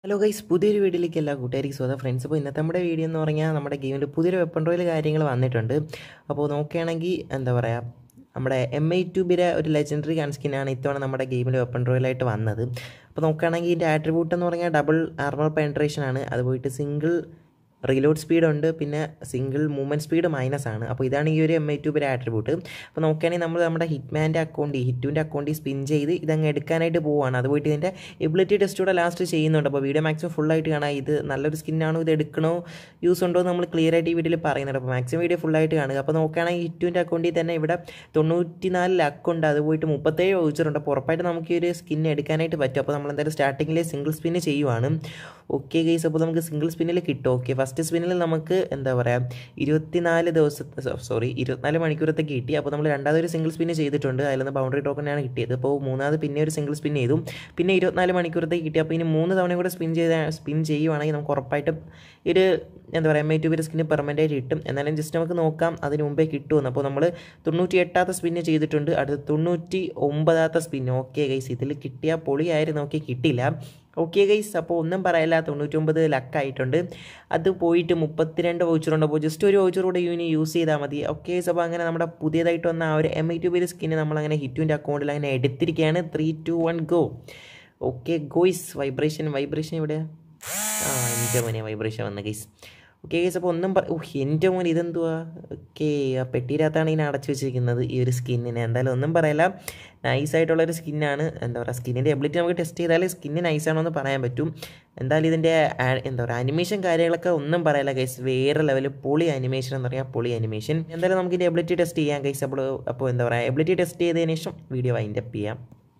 hello guys പുതിയൊരു വീഡിയോയിലേക്ക് എല്ലാ കൂട്ടുകാർക്ക് സ്വന്തം ഫ്രണ്ട്സ് അപ്പോൾ ഇന്നത്തെ നമ്മുടെ വീഡിയോ എന്ന് പറഞ്ഞാൽ നമ്മുടെ ഗെയിമിൻ്റെ പുതിയൊരു വെപ്പൺ റോയിൽ കാര്യങ്ങൾ വന്നിട്ടുണ്ട് അപ്പോൾ നോക്കുകയാണെങ്കിൽ എന്താ പറയുക നമ്മുടെ എം ഐ ട്യൂബിലെ ഒരു ലെജൻഡറി ഗൺസ്കിനാണ് ഇത്തവണ നമ്മുടെ ഗെയിമിൽ വെപ്പൺ റോയിലായിട്ട് വന്നത് അപ്പോൾ നോക്കുകയാണെങ്കിൽ ഇതിൻ്റെ ആട്രിബ്യൂട്ട് എന്ന് പറഞ്ഞാൽ ഡബിൾ ആർമർ പെൻട്രേഷൻ ആണ് അത് പോയിട്ട് സിംഗിൾ റീലോഡ് സ്പീഡ് ഉണ്ട് പിന്നെ സിംഗിൾ മൂവ്മെൻറ്റ് സ്പീഡ് മൈനസ് ആണ് അപ്പോൾ ഇതാണ് ഈ ഒരു എം ഐ ട്യൂബിൻ്റെ ആട്രിബ്യൂട്ട് അപ്പോൾ നോക്കുകയാണെങ്കിൽ നമ്മൾ നമ്മുടെ ഹിറ്റ്മാൻ്റെ അക്കൗണ്ടിൽ ഹിറ്റുവിൻ്റെ അക്കൗണ്ടിൽ സ്പിൻ ചെയ്ത് ഇതങ്ങ് എടുക്കാനായിട്ട് പോവുകയാണ് അത് പോയിട്ട് ഇതിൻ്റെ എബിലിറ്റി ടെസ്റ്റ് കൂടെ ലാസ്റ്റ് ചെയ്യുന്നുണ്ട് അപ്പോൾ വീഡിയോ മാക്സിമം ഫുള്ളായിട്ട് കാണാം ഇത് നല്ലൊരു സ്കിന്നാണോ ഇത് എടുക്കണോ യൂസ് ഉണ്ടോ എന്ന് നമ്മൾ ക്ലിയർ ആയിട്ട് ഈ വീഡിയോയിൽ പറയുന്നുണ്ട് അപ്പോൾ മാക്സിമം വീഡിയോ ഫുള്ളായിട്ട് കാണുക അപ്പോൾ നോക്കുകയാണെങ്കിൽ ഹിറ്റുവിൻ്റെ അക്കൗണ്ടിൽ തന്നെ ഇവിടെ തൊണ്ണൂറ്റിനാല് ലക്കുണ്ട് അത് പോയിട്ട് മുപ്പത്തേഴ് വൗച്ചറുണ്ട് അപ്പോൾ ഉറപ്പായിട്ട് നമുക്ക് ഈ ഒരു സ്കിൻ എടുക്കാനായിട്ട് പറ്റും അപ്പോൾ നമ്മൾ എന്തായാലും സ്റ്റാർട്ടിങ്ങിൽ സിംഗിൾ സ്പിന്ന് ചെയ്യുവാണ് ഓക്കെ ഗൈസ് അപ്പോൾ നമുക്ക് സിംഗിൾ സ്പിന്നിൽ കിട്ടും ഓക്കെ ഫസ്റ്റ് സ്പിന്നിൽ നമുക്ക് എന്താ പറയുക ഇരുപത്തിനാല് ദിവസത്തെ സോറി ഇരുപത്തിനാല് മണിക്കൂറത്തേക്ക് കിട്ടി അപ്പോൾ നമ്മൾ രണ്ടാമതൊരു സിംഗിൾ സ്പിന്ന് ചെയ്തിട്ടുണ്ട് അതിൽ നിന്ന് ബൗണ്ടറി ടോക്കനാണ് കിട്ടിയത് അപ്പോൾ മൂന്നാമത് പിന്നെ ഒരു സിംഗിൾ സ്പിൻ ചെയ്തു പിന്നെ ഇരുപത്തിനാല് മണിക്കൂറത്തേക്ക് കിട്ടി അപ്പോൾ ഇനി മൂന്ന് തവണ കൂടെ സ്പിൻ ചെയ്ത സ്പിൻ ചെയ്യുവാണെങ്കിൽ നമുക്ക് ഉറപ്പായിട്ടും ഒരു എന്താ പറയുക എം ഐ ട്യൂബിൻ്റെ സ്കിന്ന് പെർമനൻ്റ് ആയിട്ട് കിട്ടും എന്നാലും ജസ്റ്റ് നമുക്ക് നോക്കാം അതിന് മുമ്പേ കിട്ടുമെന്ന് അപ്പോൾ നമ്മൾ തൊണ്ണൂറ്റി എട്ടാമത്തെ സ്പിന്ന് ചെയ്തിട്ടുണ്ട് അടുത്ത തൊണ്ണൂറ്റി ഒമ്പതാമത്തെ സ്പിന്ന് ഓക്കെ ഗൈസ് ഇതിൽ കിട്ടിയ പൊളിയായിരുന്നു ഓക്കെ കിട്ടില്ല ഓക്കെ ഗൈസ് അപ്പോൾ ഒന്നും പറയില്ല തൊണ്ണൂറ്റൊമ്പത് ലക്കായിട്ടുണ്ട് അത് പോയിട്ട് മുപ്പത്തിരണ്ട് വൗച്ചറുണ്ട് അപ്പോൾ ജസ്റ്റ് ഒരു വൗച്ചർ കൂടെ യൂനി യൂസ് ചെയ്താൽ മതി ഓക്കെ ഗൈസ് അപ്പോൾ അങ്ങനെ നമ്മുടെ പുതിയതായിട്ട് വന്ന ആ ഒരു എം ഐ ട്യൂബിൽ സ്കിന്ന് നമ്മളങ്ങനെ ഹിറ്റുവിൻ്റെ അക്കൗണ്ടിൽ അങ്ങനെ എടുത്തിരിക്കുകയാണ് three two one go okay guys vibration vibration ഇവിടെ ആ എൻ്റെ മോനെ വൈബ്രേഷൻ വന്ന ഗൈസ് ഓക്കെ ഗൈസ് അപ്പോൾ ഒന്നും പറ ഓഹ് എൻ്റെ മോൻ ഇതെന്തുവാ ഓക്കെ ആ പെട്ടിയിനകത്താണ് ഇതിനെ അടച്ചു വെച്ചിരിക്കുന്നത് ഈ ഒരു സ്കിന്നിനെ എന്തായാലും ഒന്നും പറയില്ല നൈസായിട്ടുള്ളൊരു സ്കിന്നാണ് എന്താ പറയുക സ്കിന്നിൻ്റെ എബിലിറ്റി നമുക്ക് ടെസ്റ്റ് ചെയ്താൽ സ്കിന്ന് നൈസാണോ എന്ന് പറയാൻ പറ്റും എന്തായാലും ഇതിൻ്റെ എന്താ പറയുക അനിമേഷൻ കാര്യങ്ങളൊക്കെ ഒന്നും പറയില്ല ഗൈസ് വേറെ ലെവലിൽ പൊളി അനിമേഷൻ എന്ന് പറയാം പൊളി അനിമേഷൻ എന്തായാലും നമുക്ക് ഇതിൻ്റെ എബിലിറ്റി ടെസ്റ്റ് ചെയ്യാം ഗൈസ് അപ്പോൾ അപ്പോൾ എന്താ പറയുക എബിലിറ്റി ടെസ്റ്റ് ചെയ്തതിന് ശേഷം വീഡിയോ വൈൻഡപ്പ് ചെയ്യാം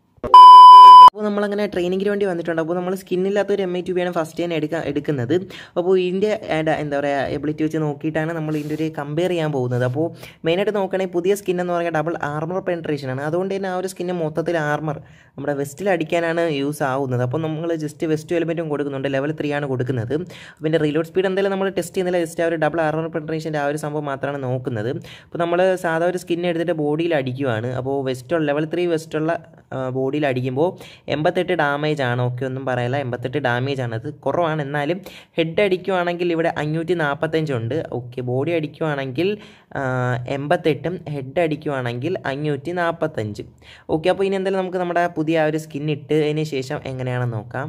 അപ്പോൾ നമ്മളങ്ങനെ ട്രെയിനിങ്ങിന് വേണ്ടി വന്നിട്ടുണ്ട് അപ്പോൾ നമ്മൾ സ്കിന്നില്ലാത്ത ഒരു എം ഐ ട്യൂബിയാണ് ഫസ്റ്റ് ഞാൻ എടുക്കാൻ എടുക്കുന്നത് അപ്പോൾ ഇതിൻ്റെ എന്താ പറയുക എബിലിറ്റി വെച്ച് നോക്കിയിട്ടാണ് നമ്മൾ ഇതിൻ്റെ ഒരു കമ്പയർ ചെയ്യാൻ പോകുന്നത് അപ്പോൾ മെയിനായിട്ട് നോക്കുകയാണെങ്കിൽ പുതിയ സ്കിൻ എന്ന് പറഞ്ഞാൽ ഡബിൾ ആർമർ പെൻട്രേഷൻ ആണ് അതുകൊണ്ട് തന്നെ ആ ഒരു സ്കിന്ന് മൊത്തത്തിൽ ആർമർ നമ്മുടെ വെസ്റ്റിൽ അടിക്കാനാണ് യൂസ് ആവുന്നത് അപ്പോൾ നമ്മൾ ജസ്റ്റ് വെസ്റ്റ് എലിമെൻറ്റും കൊടുക്കുന്നുണ്ട് ലെവൽ ത്രീ ആണ് കൊടുക്കുന്നത് പിന്നെ റീലോഡ് സ്പീഡ് എന്തായാലും നമ്മൾ ടെസ്റ്റ് ചെയ്യുന്നില്ല ജസ്റ്റ് ആ ഒരു ഡബിൾ ആർമർ പെൻട്രേഷൻ്റെ ആ ഒരു സംഭവം മാത്രമാണ് നോക്കുന്നത് അപ്പോൾ നമ്മൾ സാധാ ഒരു സ്കിൻ എടുത്തിട്ട് ബോഡിയിൽ അടിക്കുവാണ് അപ്പോൾ വെസ്റ്റുള്ള ലെവൽ ത്രീ വെസ്റ്റുള്ള ബോഡിയിൽ അടിക്കുമ്പോൾ എൺപത്തെട്ട് ഡാമേജ് ആണ് ഓക്കെ ഒന്നും പറയില്ല എൺപത്തെട്ട് ഡാമേജ് ആണ് അത് കുറവാണ് എന്നാലും ഹെഡ് അടിക്കുവാണെങ്കിൽ ഇവിടെ അഞ്ഞൂറ്റി നാൽപ്പത്തഞ്ചുണ്ട് ഓക്കെ ബോഡി അടിക്കുവാണെങ്കിൽ എൺപത്തെട്ടും ഹെഡ് അടിക്കുവാണെങ്കിൽ അഞ്ഞൂറ്റി നാൽപ്പത്തഞ്ച് ഓക്കെ അപ്പോൾ ഇനി എന്തായാലും നമുക്ക് നമ്മുടെ പുതിയ ആ ഒരു സ്കിൻ ഇട്ടതിന് ശേഷം എങ്ങനെയാണെന്ന് നോക്കാം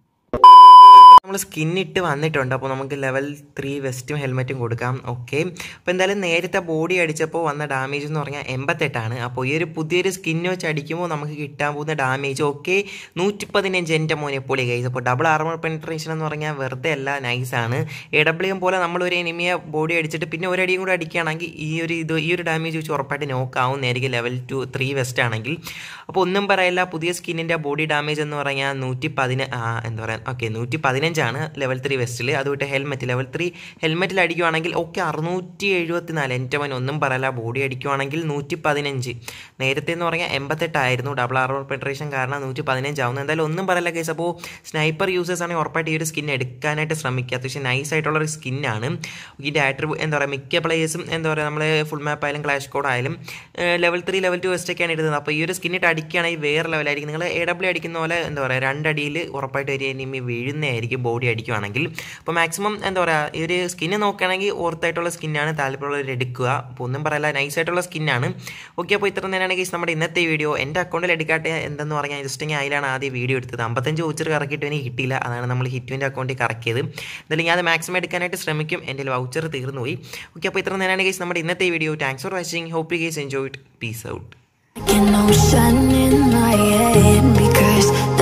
നമ്മൾ സ്കിന്നിട്ട് വന്നിട്ടുണ്ട് അപ്പോൾ നമുക്ക് ലെവൽ ത്രീ വെസ്റ്റും ഹെൽമെറ്റും കൊടുക്കാം ഓക്കെ അപ്പോൾ എന്തായാലും നേരത്തെ ബോഡി അടിച്ചപ്പോൾ വന്ന ഡാമേജ് എന്ന് പറഞ്ഞാൽ എൺപത്തെട്ടാണ് അപ്പോൾ ഈ ഒരു പുതിയൊരു സ്കിന്ന് വെച്ച് അടിക്കുമ്പോൾ നമുക്ക് കിട്ടാൻ പോകുന്ന ഡാമേജ് ഓക്കെ നൂറ്റി പതിനഞ്ച് എൻ്റെ മോനെ പൊളി കൈസ് അപ്പോൾ ഡബിൾ ആർമർ പെൻട്രേഷൻ എന്ന് പറഞ്ഞാൽ വെറുതെ അല്ല നൈസാണ് എ ഡബ്ല്യു എം പോലെ നമ്മളൊരു എനിമിയെ ബോഡി അടിച്ചിട്ട് പിന്നെ ഒരു അടിയും കൂടെ അടിക്കുകയാണെങ്കിൽ ഈ ഒരു ഇത് ഈ ഒരു ഡാമേജ് വെച്ച് ഉറപ്പായിട്ട് നോക്കാവുന്നതായിരിക്കും ലെവൽ ടു ത്രീ വെസ്റ്റ് ആണെങ്കിൽ അപ്പോൾ ഒന്നും പറയില്ല പുതിയ സ്കിന്നിൻ്റെ ബോഡി ഡാമേജ് എന്ന് പറഞ്ഞാൽ നൂറ്റി പതിന എന്താ പറയുക ഓക്കെ നൂറ്റി പതിനഞ്ച് ആണ് ലെവൽ ത്രീ വെസ്റ്റിൽ അതുകൊണ്ട് ഹെൽമെറ്റ് ലെവൽ ത്രീ ഹെൽമെറ്റിൽ അടിക്കുവാണെങ്കിൽ ഓക്കെ അറുന്നൂറ്റി എഴുപത്തി നാല് എൻ്റെ മൻ ഒന്നും പറയില്ല ബോഡി അടിക്കുവാണെങ്കിൽ നൂറ്റി പതിനഞ്ച് നേരത്തെ എന്ന് പറഞ്ഞാൽ എൺപത്തെട്ടായിരുന്നു ഡബിൾ ആർ പെട്രേഷൻ കാരണം നൂറ്റി പതിനഞ്ച് ആവുന്നു എന്തായാലും ഒന്നും പറയില്ല കേസ് അപ്പോൾ സ്നൈപ്പർ യൂസേഴ്സ് ആണെങ്കിൽ ഉറപ്പായിട്ട് ഈ ഒരു സ്കിൻ എടുക്കാനായിട്ട് ശ്രമിക്കുക അത്യാവശ്യം നൈസ് ആയിട്ടുള്ള ഒരു സ്കിന്നാണ് ഇതിൻ്റെ ആട്രിബ്യൂ എന്താ പറയുക മിക്ക പ്ലേയേഴ്സും എന്താ പറയുക നമ്മൾ ഫുൾ മാപ്പ് ആയാലും ക്ലാഷ് കോഡ് ആയാലും ലെവൽ ത്രീ ലെവൽ ടു വെസ്റ്റൊക്കെയാണ് ഇടുന്നത് അപ്പോൾ ഈ ഒരു സ്കിന്നിട്ട് അടിക്കുകയാണെങ്കിൽ വേറെ ലെവലായിരിക്കും നിങ്ങൾ എ ഡബ്ല്യു അടിക്കുന്ന പോലെ എന്താ പറയുക രണ്ടടിയിൽ ഉറപ്പായിട്ട് ഒരു എനിമി വീഴുന്നതായിരിക്കും ബോഡി അടിക്കുവാണെങ്കിൽ അപ്പോൾ മാക്സിമം എന്താ പറയുക ഈ ഒരു സ്കിന്ന് നോക്കുകയാണെങ്കിൽ ഓർത്തായിട്ടുള്ള സ്കിന്നാണ് താല്പര്യമുള്ളവർ എടുക്കുക അപ്പോൾ ഒന്നും പറയില്ല നൈസ് ആയിട്ടുള്ള സ്കിന്നാണ് ഓക്കെ അപ്പോൾ ഇത്ര തന്നെയാണ് കേസ് നമ്മുടെ ഇന്നത്തെ വീഡിയോ എൻ്റെ അക്കൗണ്ടിൽ എടുക്കാട്ടെ എന്തെന്ന് പറഞ്ഞാൽ ജസ്റ്റ് ഞാൻ അതിലാണ് ആദ്യം വീഡിയോ എടുത്തത് അമ്പത്തഞ്ച് വൗച്ചർ കറക്കിയിട്ട് എനിക്ക് കിട്ടിയില്ല അതാണ് നമ്മൾ ഹിറ്റുവിൻ്റെ അക്കൗണ്ടിൽ കറക്കിയത് എന്തായാലും ഞാൻ അത് മാക്സിമം എടുക്കാനായിട്ട് ശ്രമിക്കും എൻ്റെ വൗച്ചർ തീർന്നു പോയി ഓക്കെ അപ്പോൾ ഇത്ര തന്നെയാണ് കേസ് നമ്മുടെ ഇന്നത്തെ video thanks for watching hope you guys enjoy it peace out Like an ocean in my head because